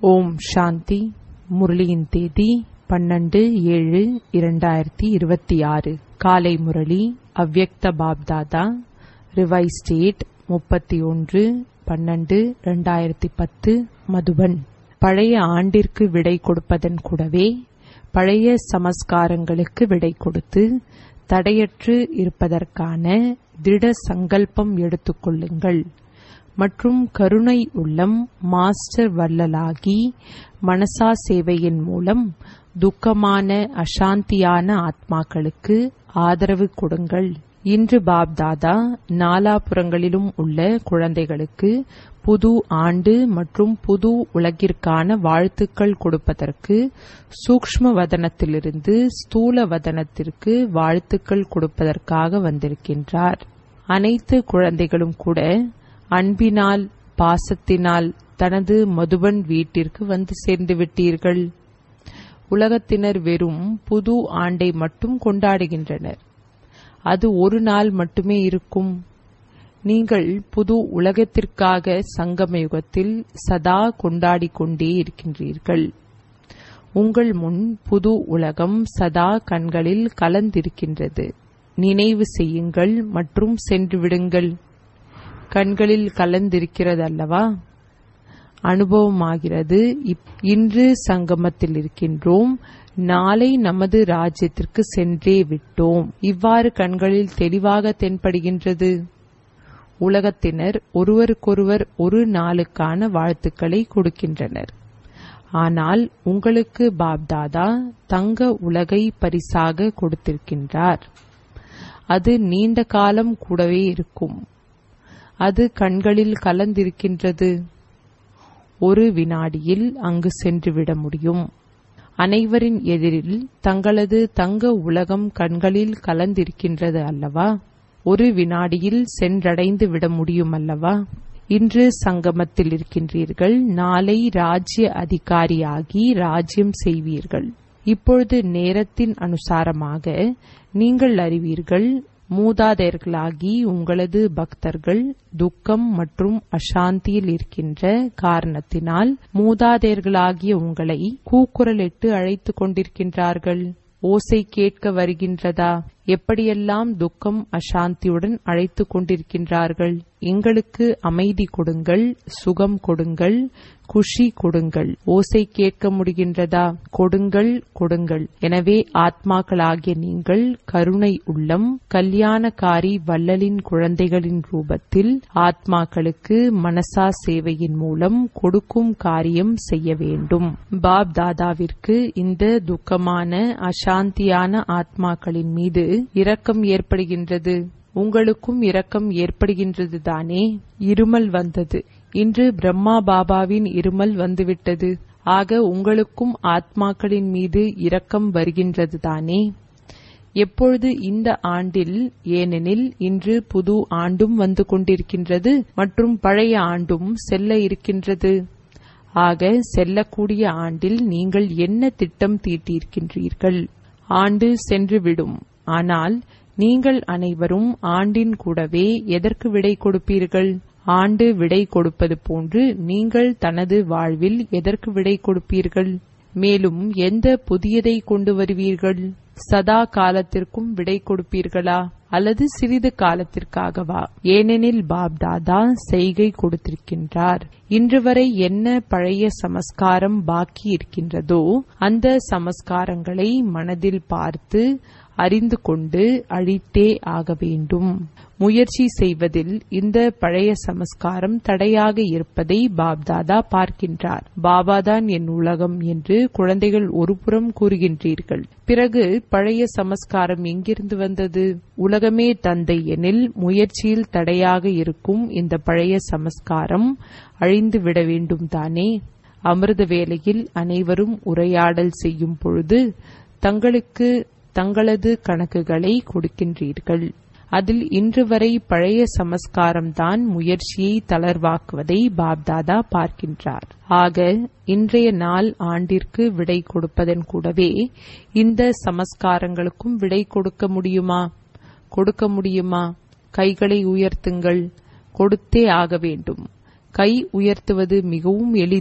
ஓம் சாந்தி முரளியின் தேதி பன்னெண்டு ஏழு இரண்டாயிரத்தி இருபத்தி ஆறு காலை முரளி அவ்யக்த பாப்தாதா ரிவைஸ் ஸ்டேட் முப்பத்தி ஒன்று பன்னெண்டு இரண்டாயிரத்தி பத்து மதுபன் பழைய ஆண்டிற்கு விடை கொடுப்பதன் கூடவே பழைய சமஸ்காரங்களுக்கு விடை கொடுத்து தடையற்று இருப்பதற்கான திட சங்கல்பம் எடுத்துக்கொள்ளுங்கள் மற்றும் கருணை உள்ளம் மாஸ்டர் வள்ளலாகி மனசா சேவையின் மூலம் துக்கமான அசாந்தியான ஆத்மாக்களுக்கு ஆதரவு கொடுங்கள் இன்று பாப்தாதா நாலாபுறங்களிலும் உள்ள குழந்தைகளுக்கு புது ஆண்டு மற்றும் புது உலகிற்கான வாழ்த்துக்கள் கொடுப்பதற்கு சூக்ஷ்ம வதனத்திலிருந்து ஸ்தூல வதனத்திற்கு வாழ்த்துக்கள் கொடுப்பதற்காக வந்திருக்கின்றார் அனைத்து குழந்தைகளும் கூட அன்பினால் பாசத்தினால் தனது மதுபன் வீட்டிற்கு வந்து சேர்ந்து விட்டீர்கள் உலகத்தினர் வெறும் புது ஆண்டை மட்டும் கொண்டாடுகின்றனர் அது ஒரு நாள் மட்டுமே இருக்கும் நீங்கள் புது உலகத்திற்காக சங்கம யுகத்தில் சதா கொண்டாடிக் கொண்டே இருக்கின்றீர்கள் உங்கள் முன் புது உலகம் சதா கண்களில் கலந்திருக்கின்றது நினைவு செய்யுங்கள் மற்றும் சென்று விடுங்கள் கண்களில் கலந்திருக்கிறது அல்லவா அனுபவமாகிறது இன்று சங்கமத்தில் இருக்கின்றோம் நாளை நமது ராஜ்யத்திற்கு சென்றே விட்டோம் இவ்வாறு கண்களில் தெளிவாக தென்படுகின்றது உலகத்தினர் ஒருவருக்கொருவர் ஒரு நாளுக்கான வாழ்த்துக்களை கொடுக்கின்றனர் ஆனால் உங்களுக்கு பாப்தாதா தங்க உலகை பரிசாக கொடுத்திருக்கின்றார் அது நீண்ட காலம் கூடவே இருக்கும் அது கண்களில் கலந்திருக்கின்றது ஒரு வினாடியில் அங்கு சென்றுவிட முடியும் அனைவரின் எதிரில் தங்களது தங்க உலகம் கண்களில் கலந்திருக்கின்றது அல்லவா ஒரு வினாடியில் சென்றடைந்து விட முடியும் அல்லவா இன்று சங்கமத்தில் இருக்கின்றீர்கள் நாளை ராஜ்ய அதிகாரியாகி ராஜ்யம் செய்வீர்கள் இப்பொழுது நேரத்தின் அனுசாரமாக நீங்கள் அறிவீர்கள் மூதாதையர்களாகி உங்களது பக்தர்கள் துக்கம் மற்றும் அசாந்தியில் இருக்கின்ற காரணத்தினால் மூதாதையர்களாகிய உங்களை கூக்குரலிட்டு அழைத்துக் கொண்டிருக்கின்றார்கள் ஓசை கேட்க வருகின்றதா எப்படியெல்லாம் துக்கம் அசாந்தியுடன் அழைத்துக் கொண்டிருக்கின்றார்கள் எங்களுக்கு அமைதி கொடுங்கள் சுகம் கொடுங்கள் குஷி கொடுங்கள் ஓசை கேட்க முடிகின்றதா கொடுங்கள் கொடுங்கள் எனவே ஆத்மாக்களாகிய நீங்கள் கருணை உள்ளம் கல்யாணக்காரி வள்ளலின் குழந்தைகளின் ரூபத்தில் ஆத்மாக்களுக்கு மனசா சேவையின் மூலம் கொடுக்கும் காரியம் செய்ய வேண்டும் பாப் தாதாவிற்கு இந்த துக்கமான அசாந்தியான ஆத்மாக்களின் மீது இரக்கம் ஏற்படுகின்றது உங்களுக்கும் இரக்கம் ஏற்படுகின்றது தானே இருமல் வந்தது இன்று பிரம்மா பாபாவின் இருமல் வந்துவிட்டது ஆக உங்களுக்கும் ஆத்மாக்களின் மீது இரக்கம் வருகின்றது தானே எப்பொழுது இந்த ஆண்டில் ஏனெனில் இன்று புது ஆண்டும் வந்து கொண்டிருக்கின்றது மற்றும் பழைய ஆண்டும் செல்ல இருக்கின்றது ஆக செல்லக்கூடிய ஆண்டில் நீங்கள் என்ன திட்டம் தீட்டியிருக்கின்றீர்கள் ஆண்டு சென்றுவிடும் ஆனால் நீங்கள் அனைவரும் ஆண்டின் கூடவே எதற்கு விடை கொடுப்பீர்கள் ஆண்டு விடை கொடுப்பது போன்று நீங்கள் தனது வாழ்வில் எதற்கு விடை கொடுப்பீர்கள் மேலும் எந்த புதியதை கொண்டு வருவீர்கள் சதா காலத்திற்கும் விடை கொடுப்பீர்களா அல்லது சிறிது காலத்திற்காகவா ஏனெனில் பாப்தாதா செய்கை கொடுத்திருக்கின்றார் இன்று வரை என்ன பழைய சமஸ்காரம் பாக்கி இருக்கின்றதோ அந்த சமஸ்காரங்களை மனதில் பார்த்து அறிந்து கொண்டு அழித்தே ஆக வேண்டும் முயற்சி செய்வதில் இந்த பழைய சமஸ்காரம் தடையாக இருப்பதை பாப்தாதா பார்க்கின்றார் பாபாதான் என் உலகம் என்று குழந்தைகள் ஒருபுறம் கூறுகின்றீர்கள் பிறகு பழைய சமஸ்காரம் எங்கிருந்து வந்தது உலகமே தந்தை எனில் முயற்சியில் தடையாக இருக்கும் இந்த பழைய சமஸ்காரம் அழிந்து விட வேண்டும் தானே அமிர்த வேளையில் அனைவரும் உரையாடல் செய்யும் பொழுது தங்களுக்கு தங்களது கணக்குகளை கொடுக்கின்றீர்கள் அதில் இன்று வரை பழைய சமஸ்காரம்தான் முயற்சியை தளர்வாக்குவதை பாப்தாதா பார்க்கின்றார் ஆக இன்றைய நாள் ஆண்டிற்கு விடை கொடுப்பதன் கூடவே இந்த சமஸ்காரங்களுக்கும் விடை கொடுக்க முடியுமா கொடுக்க முடியுமா கைகளை உயர்த்துங்கள் கொடுத்தே ஆக வேண்டும் கை உயர்த்துவது மிகவும் எளிது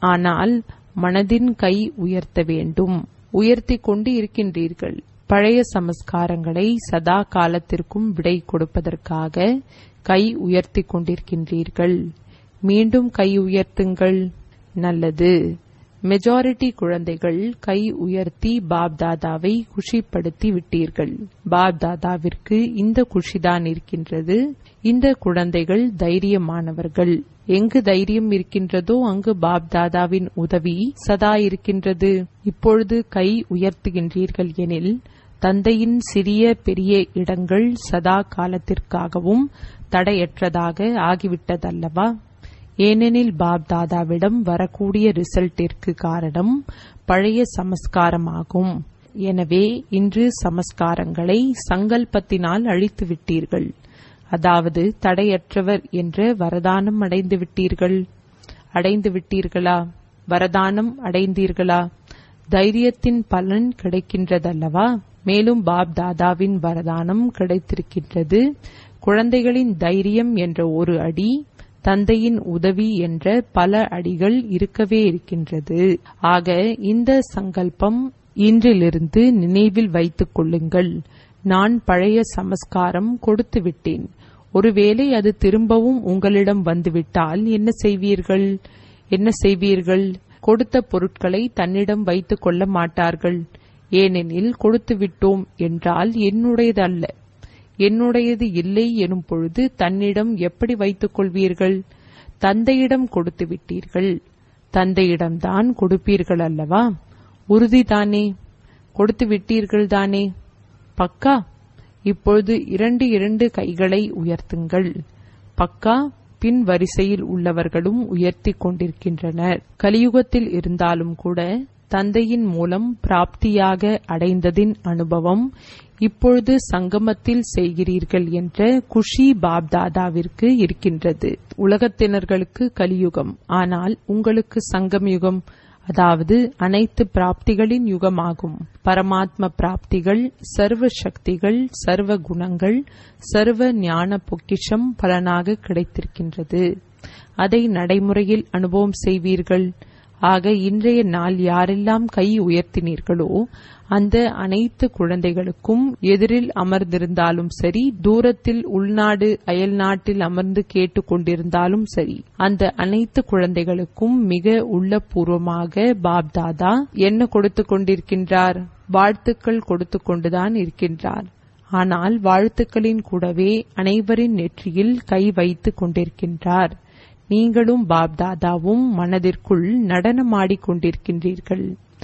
ஆனால் மனதின் கை உயர்த்த வேண்டும் உயர்த்தி கொண்டு இருக்கின்றீர்கள் பழைய சமஸ்காரங்களை சதா காலத்திற்கும் விடை கொடுப்பதற்காக கை உயர்த்தி கொண்டிருக்கின்றீர்கள் மீண்டும் கை உயர்த்துங்கள் நல்லது மெஜாரிட்டி குழந்தைகள் கை உயர்த்தி பாப்தாதாவை குஷிப்படுத்தி விட்டீர்கள் பாப்தாதாவிற்கு இந்த குஷிதான் இருக்கின்றது இந்த குழந்தைகள் தைரியமானவர்கள் எங்கு தைரியம் இருக்கின்றதோ அங்கு பாப்தாதாவின் உதவி சதா இருக்கின்றது இப்பொழுது கை உயர்த்துகின்றீர்கள் எனில் தந்தையின் சிறிய பெரிய இடங்கள் சதா காலத்திற்காகவும் தடையற்றதாக ஆகிவிட்டதல்லவா ஏனெனில் பாப் தாதாவிடம் வரக்கூடிய ரிசல்ட்டிற்கு காரணம் பழைய சமஸ்காரமாகும் எனவே இன்று சமஸ்காரங்களை சங்கல்பத்தினால் அழித்து விட்டீர்கள் அதாவது தடையற்றவர் என்ற வரதானம் அடைந்து விட்டீர்கள் அடைந்து விட்டீர்களா வரதானம் அடைந்தீர்களா தைரியத்தின் பலன் கிடைக்கின்றதல்லவா மேலும் பாப் தாதாவின் வரதானம் கிடைத்திருக்கின்றது குழந்தைகளின் தைரியம் என்ற ஒரு அடி தந்தையின் உதவி என்ற பல அடிகள் இருக்கவே இருக்கின்றது ஆக இந்த சங்கல்பம் இன்றிலிருந்து நினைவில் வைத்துக் கொள்ளுங்கள் நான் பழைய சமஸ்காரம் கொடுத்து விட்டேன் ஒருவேளை அது திரும்பவும் உங்களிடம் வந்துவிட்டால் என்ன செய்வீர்கள் என்ன செய்வீர்கள் கொடுத்த பொருட்களை தன்னிடம் வைத்துக் கொள்ள மாட்டார்கள் ஏனெனில் கொடுத்து விட்டோம் என்றால் என்னுடையது அல்ல என்னுடையது இல்லை எனும் பொழுது தன்னிடம் எப்படி வைத்துக் கொள்வீர்கள் தந்தையிடம் கொடுத்து விட்டீர்கள் தந்தையிடம்தான் கொடுப்பீர்கள் அல்லவா உறுதிதானே கொடுத்து விட்டீர்கள் தானே பக்கா இப்பொழுது இரண்டு இரண்டு கைகளை உயர்த்துங்கள் பக்கா பின் வரிசையில் உள்ளவர்களும் உயர்த்தி கொண்டிருக்கின்றனர் கலியுகத்தில் இருந்தாலும் கூட தந்தையின் மூலம் பிராப்தியாக அடைந்ததின் அனுபவம் இப்பொழுது சங்கமத்தில் செய்கிறீர்கள் என்ற குஷி பாப்தாதாவிற்கு இருக்கின்றது உலகத்தினர்களுக்கு கலியுகம் ஆனால் உங்களுக்கு சங்கம் யுகம் அதாவது அனைத்து பிராப்திகளின் யுகமாகும் பரமாத்ம பிராப்திகள் சர்வ சக்திகள் சர்வ குணங்கள் சர்வ ஞான பொக்கிஷம் பலனாக கிடைத்திருக்கின்றது அதை நடைமுறையில் அனுபவம் செய்வீர்கள் ஆக இன்றைய நாள் யாரெல்லாம் கை உயர்த்தினீர்களோ அந்த அனைத்து குழந்தைகளுக்கும் எதிரில் அமர்ந்திருந்தாலும் சரி தூரத்தில் உள்நாடு அயல் நாட்டில் அமர்ந்து கேட்டுக் கொண்டிருந்தாலும் சரி அந்த அனைத்து குழந்தைகளுக்கும் மிக உள்ளபூர்வமாக பாப்தாதா என்ன கொடுத்து கொண்டிருக்கின்றார் வாழ்த்துக்கள் கொடுத்து கொண்டுதான் இருக்கின்றார் ஆனால் வாழ்த்துக்களின் கூடவே அனைவரின் நெற்றியில் கை வைத்துக் கொண்டிருக்கின்றார் நீங்களும் பாப்தாதாவும் மனதிற்குள் நடனமாடிக் கொண்டிருக்கின்றீர்கள்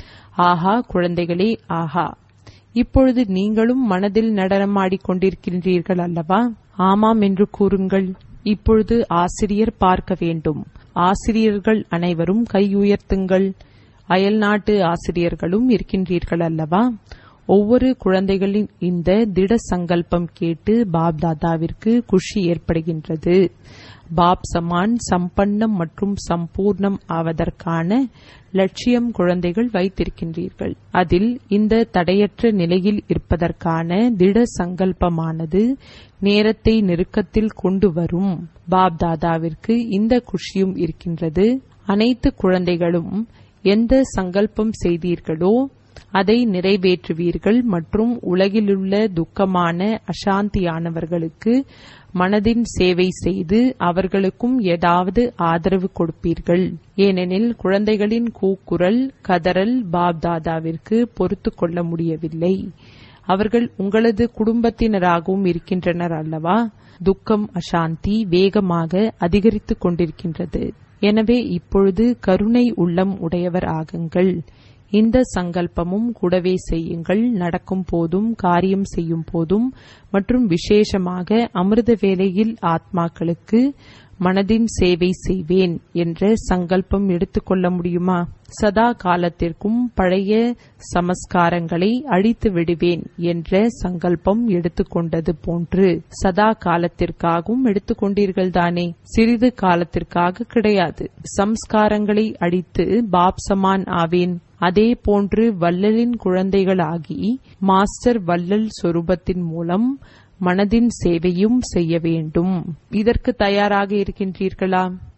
ஆஹா குழந்தைகளே ஆஹா இப்பொழுது நீங்களும் மனதில் நடனமாடிக் கொண்டிருக்கின்றீர்கள் அல்லவா ஆமாம் என்று கூறுங்கள் இப்பொழுது ஆசிரியர் பார்க்க வேண்டும் ஆசிரியர்கள் அனைவரும் கை உயர்த்துங்கள் அயல்நாட்டு ஆசிரியர்களும் இருக்கின்றீர்கள் அல்லவா ஒவ்வொரு குழந்தைகளின் இந்த திட சங்கல்பம் கேட்டு பாப் தாதாவிற்கு குஷி ஏற்படுகின்றது பாப் சமான் சம்பன்னம் மற்றும் சம்பூர்ணம் ஆவதற்கான லட்சியம் குழந்தைகள் வைத்திருக்கின்றீர்கள் அதில் இந்த தடையற்ற நிலையில் இருப்பதற்கான திட சங்கல்பமானது நேரத்தை நெருக்கத்தில் கொண்டு வரும் பாப் தாதாவிற்கு இந்த குஷியும் இருக்கின்றது அனைத்து குழந்தைகளும் எந்த சங்கல்பம் செய்தீர்களோ அதை நிறைவேற்றுவீர்கள் மற்றும் உலகிலுள்ள துக்கமான அசாந்தியானவர்களுக்கு மனதின் சேவை செய்து அவர்களுக்கும் ஏதாவது ஆதரவு கொடுப்பீர்கள் ஏனெனில் குழந்தைகளின் கூக்குரல் கதறல் பாப்தாதாவிற்கு பொறுத்து கொள்ள முடியவில்லை அவர்கள் உங்களது குடும்பத்தினராகவும் இருக்கின்றனர் அல்லவா துக்கம் அசாந்தி வேகமாக அதிகரித்துக் கொண்டிருக்கின்றது எனவே இப்பொழுது கருணை உள்ளம் உடையவர் ஆகுங்கள் இந்த சங்கல்பமும் கூடவே செய்யுங்கள் நடக்கும் போதும் காரியம் செய்யும் போதும் மற்றும் விசேஷமாக அமிர்த வேளையில் ஆத்மாக்களுக்கு மனதின் சேவை செய்வேன் என்ற சங்கல்பம் எடுத்துக்கொள்ள முடியுமா சதா காலத்திற்கும் பழைய சமஸ்காரங்களை அழித்து விடுவேன் என்ற சங்கல்பம் எடுத்துக்கொண்டது போன்று சதா காலத்திற்காகவும் எடுத்துக்கொண்டீர்கள் தானே சிறிது காலத்திற்காக கிடையாது சம்ஸ்காரங்களை அழித்து பாப் சமான் ஆவேன் அதே போன்று வள்ளலின் குழந்தைகளாகி மாஸ்டர் வள்ளல் சொரூபத்தின் மூலம் மனதின் சேவையும் செய்ய வேண்டும் இதற்கு தயாராக இருக்கின்றீர்களா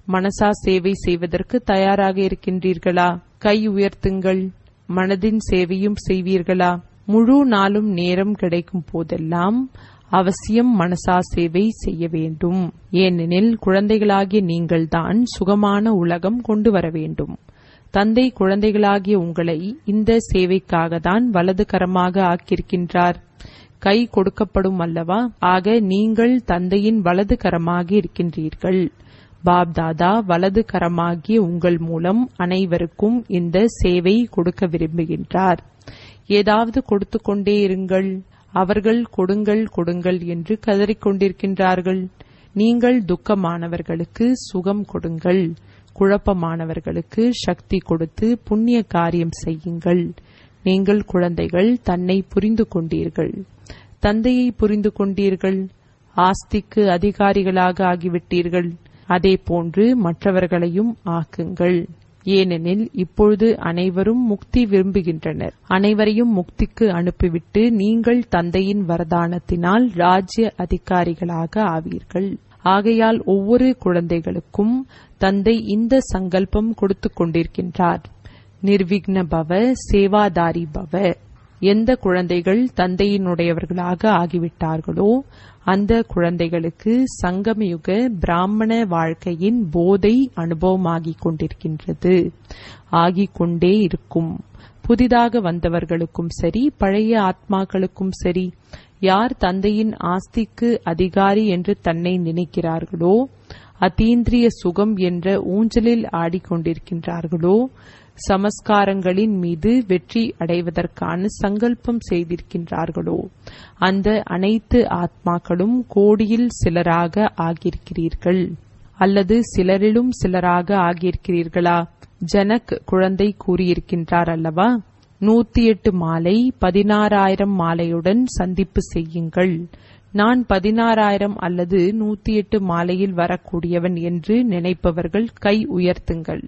மனசா சேவை செய்வதற்கு தயாராக இருக்கின்றீர்களா கை உயர்த்துங்கள் மனதின் சேவையும் செய்வீர்களா முழு நாளும் நேரம் கிடைக்கும் போதெல்லாம் அவசியம் மனசா சேவை செய்ய வேண்டும் ஏனெனில் குழந்தைகளாகிய நீங்கள்தான் சுகமான உலகம் கொண்டு வர வேண்டும் தந்தை குழந்தைகளாகிய உங்களை இந்த சேவைக்காக தான் வலது கரமாக ஆக்கியிருக்கின்றார் கை கொடுக்கப்படும் அல்லவா ஆக நீங்கள் தந்தையின் வலது கரமாக இருக்கின்றீர்கள் பாப்தாதா வலது கரமாகிய உங்கள் மூலம் அனைவருக்கும் இந்த சேவை கொடுக்க விரும்புகின்றார் ஏதாவது கொடுத்து கொண்டே இருங்கள் அவர்கள் கொடுங்கள் கொடுங்கள் என்று கதறிக்கொண்டிருக்கின்றார்கள் நீங்கள் துக்கமானவர்களுக்கு சுகம் கொடுங்கள் குழப்பமானவர்களுக்கு சக்தி கொடுத்து புண்ணிய காரியம் செய்யுங்கள் நீங்கள் குழந்தைகள் தன்னை புரிந்து கொண்டீர்கள் தந்தையை புரிந்து கொண்டீர்கள் ஆஸ்திக்கு அதிகாரிகளாக ஆகிவிட்டீர்கள் அதே போன்று மற்றவர்களையும் ஆக்குங்கள் ஏனெனில் இப்பொழுது அனைவரும் முக்தி விரும்புகின்றனர் அனைவரையும் முக்திக்கு அனுப்பிவிட்டு நீங்கள் தந்தையின் வரதானத்தினால் ராஜ்ய அதிகாரிகளாக ஆவீர்கள் ஆகையால் ஒவ்வொரு குழந்தைகளுக்கும் தந்தை இந்த சங்கல்பம் கொடுத்து கொண்டிருக்கின்றார் நிர்விக்ன பவ சேவாதாரி பவ எந்த குழந்தைகள் தந்தையினுடையவர்களாக ஆகிவிட்டார்களோ அந்த குழந்தைகளுக்கு சங்கமயுக பிராமண வாழ்க்கையின் போதை அனுபவமாகிக் கொண்டிருக்கின்றது ஆகிக் கொண்டே இருக்கும் புதிதாக வந்தவர்களுக்கும் சரி பழைய ஆத்மாக்களுக்கும் சரி யார் தந்தையின் ஆஸ்திக்கு அதிகாரி என்று தன்னை நினைக்கிறார்களோ அதீந்திரிய சுகம் என்ற ஊஞ்சலில் ஆடிக்கொண்டிருக்கின்றார்களோ சமஸ்காரங்களின் மீது வெற்றி அடைவதற்கான சங்கல்பம் செய்திருக்கின்றார்களோ அந்த அனைத்து ஆத்மாக்களும் கோடியில் சிலராக ஆகியிருக்கிறீர்கள் அல்லது சிலரிலும் சிலராக ஆகியிருக்கிறீர்களா ஜனக் குழந்தை கூறியிருக்கின்றார் அல்லவா நூத்தி எட்டு மாலை பதினாறாயிரம் மாலையுடன் சந்திப்பு செய்யுங்கள் நான் பதினாறாயிரம் அல்லது நூத்தி எட்டு மாலையில் வரக்கூடியவன் என்று நினைப்பவர்கள் கை உயர்த்துங்கள்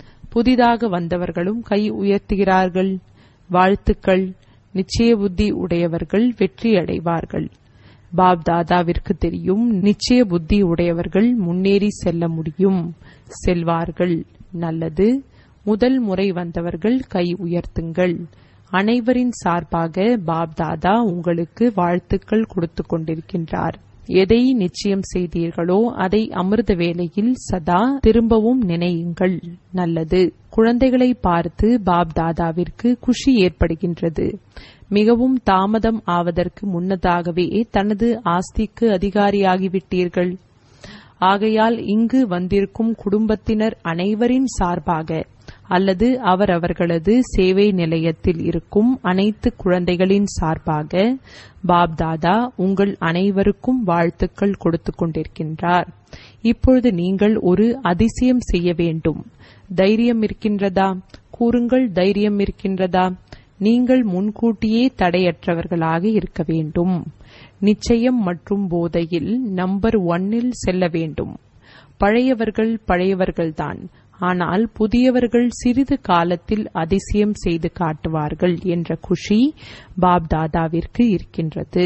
புதிதாக வந்தவர்களும் கை உயர்த்துகிறார்கள் வாழ்த்துக்கள் நிச்சய புத்தி உடையவர்கள் வெற்றி அடைவார்கள் பாப் தாதாவிற்கு தெரியும் நிச்சய புத்தி உடையவர்கள் முன்னேறி செல்ல முடியும் செல்வார்கள் நல்லது முதல் முறை வந்தவர்கள் கை உயர்த்துங்கள் அனைவரின் சார்பாக பாப் தாதா உங்களுக்கு வாழ்த்துக்கள் கொடுத்து கொண்டிருக்கின்றார் எதை நிச்சயம் செய்தீர்களோ அதை அமிர்த வேளையில் சதா திரும்பவும் நினையுங்கள் நல்லது குழந்தைகளை பார்த்து பாப் தாதாவிற்கு குஷி ஏற்படுகின்றது மிகவும் தாமதம் ஆவதற்கு முன்னதாகவே தனது ஆஸ்திக்கு அதிகாரியாகிவிட்டீர்கள் ஆகையால் இங்கு வந்திருக்கும் குடும்பத்தினர் அனைவரின் சார்பாக அல்லது அவரவர்களது சேவை நிலையத்தில் இருக்கும் அனைத்து குழந்தைகளின் சார்பாக பாப்தாதா உங்கள் அனைவருக்கும் வாழ்த்துக்கள் கொடுத்து கொண்டிருக்கின்றார் இப்பொழுது நீங்கள் ஒரு அதிசயம் செய்ய வேண்டும் தைரியம் இருக்கின்றதா கூறுங்கள் தைரியம் இருக்கின்றதா நீங்கள் முன்கூட்டியே தடையற்றவர்களாக இருக்க வேண்டும் நிச்சயம் மற்றும் போதையில் நம்பர் ஒன்னில் செல்ல வேண்டும் பழையவர்கள் பழையவர்கள்தான் ஆனால் புதியவர்கள் சிறிது காலத்தில் அதிசயம் செய்து காட்டுவார்கள் என்ற குஷி பாப்தாதாவிற்கு இருக்கின்றது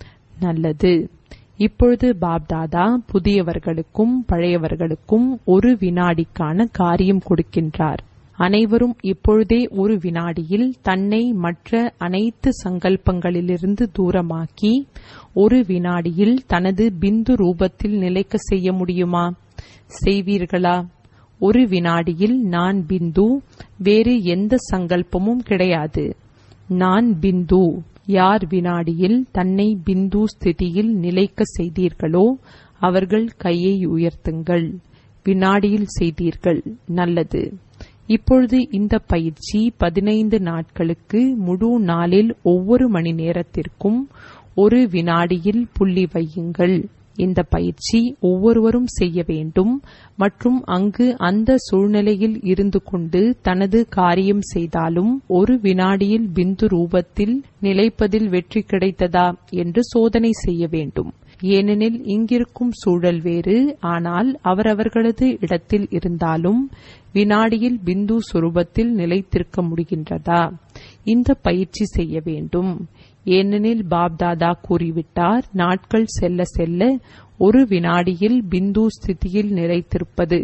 நல்லது இப்பொழுது பாப்தாதா புதியவர்களுக்கும் பழையவர்களுக்கும் ஒரு வினாடிக்கான காரியம் கொடுக்கின்றார் அனைவரும் இப்பொழுதே ஒரு வினாடியில் தன்னை மற்ற அனைத்து சங்கல்பங்களிலிருந்து தூரமாக்கி ஒரு வினாடியில் தனது பிந்து ரூபத்தில் நிலைக்க செய்ய முடியுமா செய்வீர்களா ஒரு வினாடியில் நான் பிந்து வேறு எந்த சங்கல்பமும் கிடையாது நான் பிந்து யார் வினாடியில் தன்னை பிந்து ஸ்திதியில் நிலைக்க செய்தீர்களோ அவர்கள் கையை உயர்த்துங்கள் வினாடியில் செய்தீர்கள் நல்லது இப்பொழுது இந்த பயிற்சி பதினைந்து நாட்களுக்கு முழு நாளில் ஒவ்வொரு மணி நேரத்திற்கும் ஒரு வினாடியில் புள்ளி வையுங்கள் இந்த பயிற்சி ஒவ்வொருவரும் செய்ய வேண்டும் மற்றும் அங்கு அந்த சூழ்நிலையில் இருந்து கொண்டு தனது காரியம் செய்தாலும் ஒரு வினாடியில் பிந்து ரூபத்தில் நிலைப்பதில் வெற்றி கிடைத்ததா என்று சோதனை செய்ய வேண்டும் ஏனெனில் இங்கிருக்கும் சூழல் வேறு ஆனால் அவரவர்களது இடத்தில் இருந்தாலும் வினாடியில் பிந்து சுரூபத்தில் நிலைத்திருக்க முடிகின்றதா இந்த பயிற்சி செய்ய வேண்டும் ஏனெனில் பாப்தாதா கூறிவிட்டார் நாட்கள் செல்ல செல்ல ஒரு வினாடியில் பிந்து ஸ்திதியில் நிலைத்திருப்பது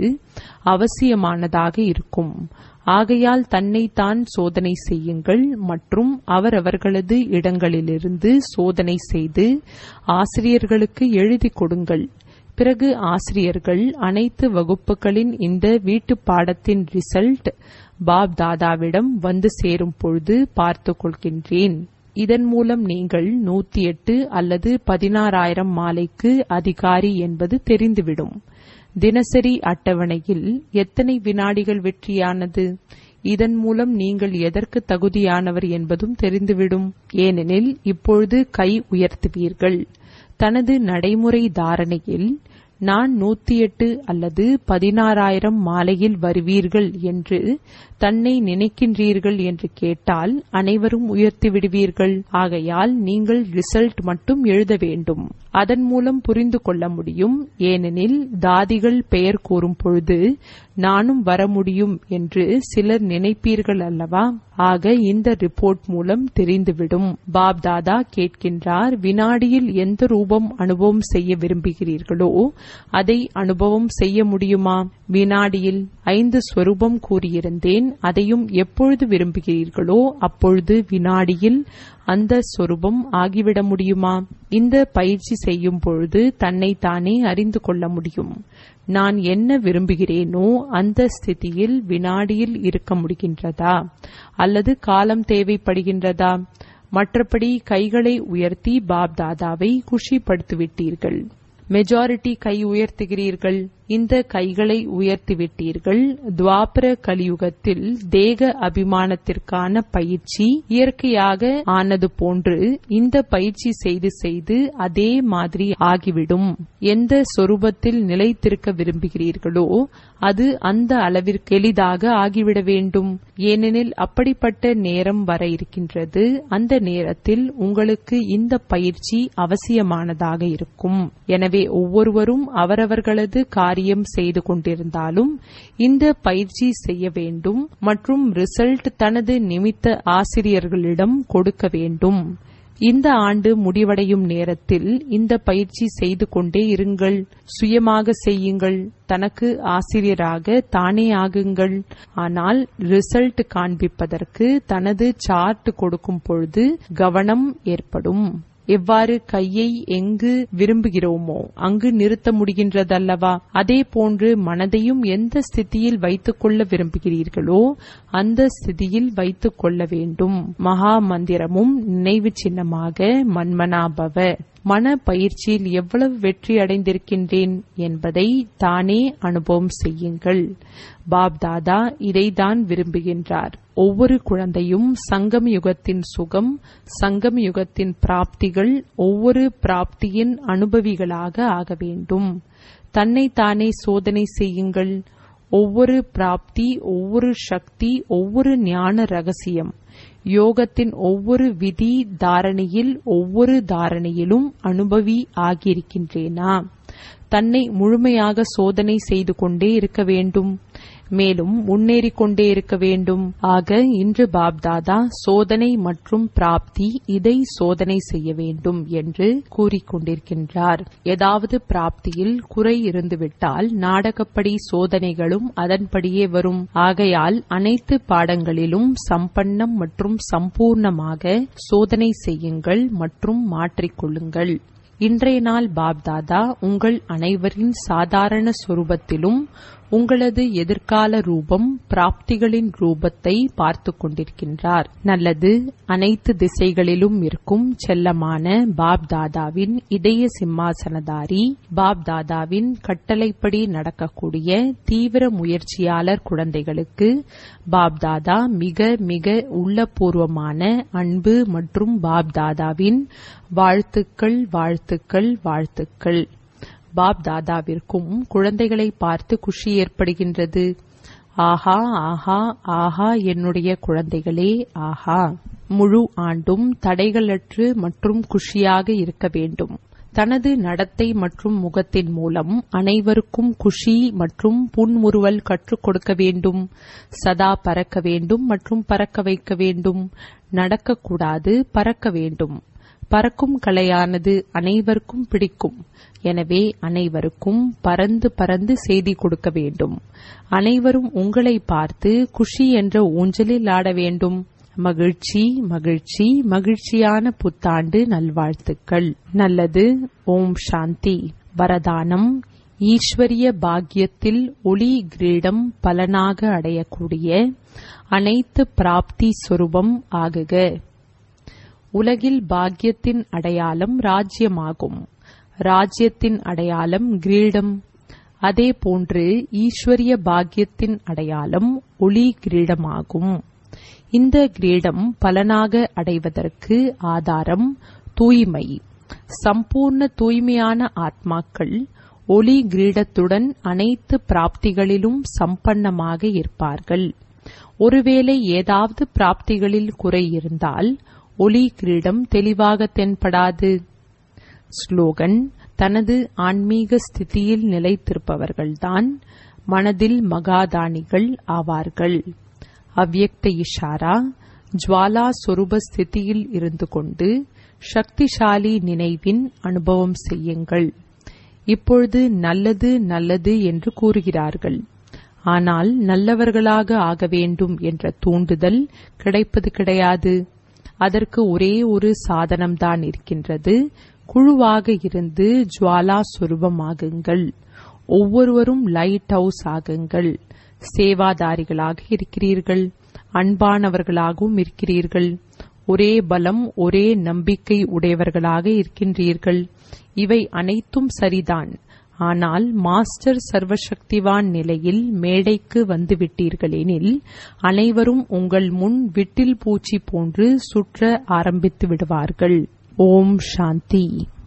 அவசியமானதாக இருக்கும் ஆகையால் தன்னைத்தான் சோதனை செய்யுங்கள் மற்றும் அவரவர்களது இடங்களிலிருந்து சோதனை செய்து ஆசிரியர்களுக்கு எழுதி கொடுங்கள் பிறகு ஆசிரியர்கள் அனைத்து வகுப்புகளின் இந்த வீட்டு பாடத்தின் ரிசல்ட் பாப் தாதாவிடம் வந்து சேரும் பொழுது பார்த்துக் கொள்கின்றேன் இதன் மூலம் நீங்கள் நூத்தி எட்டு அல்லது பதினாறாயிரம் மாலைக்கு அதிகாரி என்பது தெரிந்துவிடும் தினசரி அட்டவணையில் எத்தனை வினாடிகள் வெற்றியானது இதன் மூலம் நீங்கள் எதற்கு தகுதியானவர் என்பதும் தெரிந்துவிடும் ஏனெனில் இப்பொழுது கை உயர்த்துவீர்கள் தனது நடைமுறை தாரணையில் நான் நூத்தி எட்டு அல்லது பதினாறாயிரம் மாலையில் வருவீர்கள் என்று தன்னை நினைக்கின்றீர்கள் என்று கேட்டால் அனைவரும் உயர்த்தி விடுவீர்கள் ஆகையால் நீங்கள் ரிசல்ட் மட்டும் எழுத வேண்டும் அதன் மூலம் புரிந்து கொள்ள முடியும் ஏனெனில் தாதிகள் பெயர் கூறும் பொழுது நானும் வர முடியும் என்று சிலர் நினைப்பீர்கள் அல்லவா ஆக இந்த ரிப்போர்ட் மூலம் தெரிந்துவிடும் பாப் தாதா கேட்கின்றார் வினாடியில் எந்த ரூபம் அனுபவம் செய்ய விரும்புகிறீர்களோ அதை அனுபவம் செய்ய முடியுமா வினாடியில் ஐந்து ஸ்வரூபம் கூறியிருந்தேன் அதையும் எப்பொழுது விரும்புகிறீர்களோ அப்பொழுது வினாடியில் அந்த சொரூபம் ஆகிவிட முடியுமா இந்த பயிற்சி செய்யும் பொழுது தன்னைத்தானே அறிந்து கொள்ள முடியும் நான் என்ன விரும்புகிறேனோ அந்த ஸ்திதியில் வினாடியில் இருக்க முடிகின்றதா அல்லது காலம் தேவைப்படுகின்றதா மற்றபடி கைகளை உயர்த்தி பாப் தாதாவை குஷிப்படுத்திவிட்டீர்கள் மெஜாரிட்டி கை உயர்த்துகிறீர்கள் இந்த கைகளை உயர்த்திவிட்டீர்கள் துவாபர கலியுகத்தில் தேக அபிமானத்திற்கான பயிற்சி இயற்கையாக ஆனது போன்று இந்த பயிற்சி செய்து செய்து அதே மாதிரி ஆகிவிடும் எந்த சொரூபத்தில் நிலைத்திருக்க விரும்புகிறீர்களோ அது அந்த அளவிற்கு எளிதாக ஆகிவிட வேண்டும் ஏனெனில் அப்படிப்பட்ட நேரம் வர இருக்கின்றது அந்த நேரத்தில் உங்களுக்கு இந்த பயிற்சி அவசியமானதாக இருக்கும் எனவே ஒவ்வொருவரும் அவரவர்களது காரிய காரியம் செய்து கொண்டிருந்தாலும் இந்த பயிற்சி செய்ய வேண்டும் மற்றும் ரிசல்ட் தனது நிமித்த ஆசிரியர்களிடம் கொடுக்க வேண்டும் இந்த ஆண்டு முடிவடையும் நேரத்தில் இந்த பயிற்சி செய்து கொண்டே இருங்கள் சுயமாக செய்யுங்கள் தனக்கு ஆசிரியராக தானே ஆகுங்கள் ஆனால் ரிசல்ட் காண்பிப்பதற்கு தனது சார்ட் கொடுக்கும் பொழுது கவனம் ஏற்படும் எவ்வாறு கையை எங்கு விரும்புகிறோமோ அங்கு நிறுத்த முடிகின்றதல்லவா அதே போன்று மனதையும் எந்த ஸ்திதியில் வைத்துக் கொள்ள விரும்புகிறீர்களோ அந்த ஸ்திதியில் வைத்துக் கொள்ள வேண்டும் மகா மந்திரமும் நினைவு சின்னமாக மன்மனாபவ மன பயிற்சியில் எவ்வளவு வெற்றி அடைந்திருக்கின்றேன் என்பதை தானே அனுபவம் செய்யுங்கள் பாப் தாதா இதைதான் விரும்புகின்றார் ஒவ்வொரு குழந்தையும் சங்கம் யுகத்தின் சுகம் சங்கம் யுகத்தின் பிராப்திகள் ஒவ்வொரு பிராப்தியின் அனுபவிகளாக ஆக வேண்டும் தன்னை தானே சோதனை செய்யுங்கள் ஒவ்வொரு பிராப்தி ஒவ்வொரு சக்தி ஒவ்வொரு ஞான ரகசியம் யோகத்தின் ஒவ்வொரு விதி தாரணையில் ஒவ்வொரு தாரணையிலும் அனுபவி ஆகியிருக்கின்றேனா தன்னை முழுமையாக சோதனை செய்து கொண்டே இருக்க வேண்டும் மேலும் முன்னேறிக் கொண்டே இருக்க வேண்டும் ஆக இன்று பாப்தாதா சோதனை மற்றும் பிராப்தி இதை சோதனை செய்ய வேண்டும் என்று கூறிக்கொண்டிருக்கின்றார் ஏதாவது பிராப்தியில் குறை இருந்துவிட்டால் நாடகப்படி சோதனைகளும் அதன்படியே வரும் ஆகையால் அனைத்து பாடங்களிலும் சம்பன்னம் மற்றும் சம்பூர்ணமாக சோதனை செய்யுங்கள் மற்றும் மாற்றிக்கொள்ளுங்கள் இன்றைய நாள் பாப்தாதா உங்கள் அனைவரின் சாதாரண சொரூபத்திலும் உங்களது எதிர்கால ரூபம் பிராப்திகளின் ரூபத்தை பார்த்து கொண்டிருக்கின்றார் நல்லது அனைத்து திசைகளிலும் இருக்கும் செல்லமான பாப் தாதாவின் இதய சிம்மாசனதாரி பாப் தாதாவின் கட்டளைப்படி நடக்கக்கூடிய தீவிர முயற்சியாளர் குழந்தைகளுக்கு பாப் தாதா மிக மிக உள்ளபூர்வமான அன்பு மற்றும் பாப் தாதாவின் வாழ்த்துக்கள் வாழ்த்துக்கள் வாழ்த்துக்கள் பாப் தாதாவிற்கும் குழந்தைகளை பார்த்து குஷி ஏற்படுகின்றது ஆஹா ஆஹா ஆஹா என்னுடைய குழந்தைகளே ஆஹா முழு ஆண்டும் தடைகளற்று மற்றும் குஷியாக இருக்க வேண்டும் தனது நடத்தை மற்றும் முகத்தின் மூலம் அனைவருக்கும் குஷி மற்றும் புன்முறுவல் கற்றுக் கொடுக்க வேண்டும் சதா பறக்க வேண்டும் மற்றும் பறக்க வைக்க வேண்டும் நடக்கக்கூடாது பறக்க வேண்டும் பறக்கும் கலையானது அனைவருக்கும் பிடிக்கும் எனவே அனைவருக்கும் பறந்து பறந்து செய்தி கொடுக்க வேண்டும் அனைவரும் உங்களை பார்த்து குஷி என்ற ஊஞ்சலில் ஆட வேண்டும் மகிழ்ச்சி மகிழ்ச்சி மகிழ்ச்சியான புத்தாண்டு நல்வாழ்த்துக்கள் நல்லது ஓம் சாந்தி வரதானம் ஈஸ்வரிய பாக்கியத்தில் ஒளி கிரீடம் பலனாக அடையக்கூடிய அனைத்து பிராப்தி சொரூபம் ஆகுக உலகில் பாக்கியத்தின் அடையாளம் ராஜ்யமாகும் ராஜ்யத்தின் அடையாளம் கிரீடம் அதே போன்று ஈஸ்வரிய பாக்கியத்தின் அடையாளம் ஒளி கிரீடமாகும் இந்த கிரீடம் பலனாக அடைவதற்கு ஆதாரம் தூய்மை சம்பூர்ண தூய்மையான ஆத்மாக்கள் ஒளி கிரீடத்துடன் அனைத்து பிராப்திகளிலும் சம்பன்னமாக இருப்பார்கள் ஒருவேளை ஏதாவது பிராப்திகளில் குறை இருந்தால் ஒளி கிரீடம் தெளிவாக தென்படாது ஸ்லோகன் தனது ஆன்மீக ஸ்திதியில் நிலைத்திருப்பவர்கள்தான் மனதில் மகாதானிகள் ஆவார்கள் அவ்யக்த இஷாரா ஜுவாலா சொரூப ஸ்திதியில் இருந்து கொண்டு சக்திசாலி நினைவின் அனுபவம் செய்யுங்கள் இப்பொழுது நல்லது நல்லது என்று கூறுகிறார்கள் ஆனால் நல்லவர்களாக ஆக வேண்டும் என்ற தூண்டுதல் கிடைப்பது கிடையாது அதற்கு ஒரே ஒரு சாதனம்தான் இருக்கின்றது குழுவாக இருந்து ஜுவாலா சுரூபமாகுங்கள் ஒவ்வொருவரும் லைட் ஹவுஸ் ஆகுங்கள் சேவாதாரிகளாக இருக்கிறீர்கள் அன்பானவர்களாகவும் இருக்கிறீர்கள் ஒரே பலம் ஒரே நம்பிக்கை உடையவர்களாக இருக்கின்றீர்கள் இவை அனைத்தும் சரிதான் ஆனால் மாஸ்டர் சர்வசக்திவான் நிலையில் மேடைக்கு வந்துவிட்டீர்களெனில் அனைவரும் உங்கள் முன் விட்டில் பூச்சி போன்று சுற்ற ஆரம்பித்து விடுவார்கள் ஓம் சாந்தி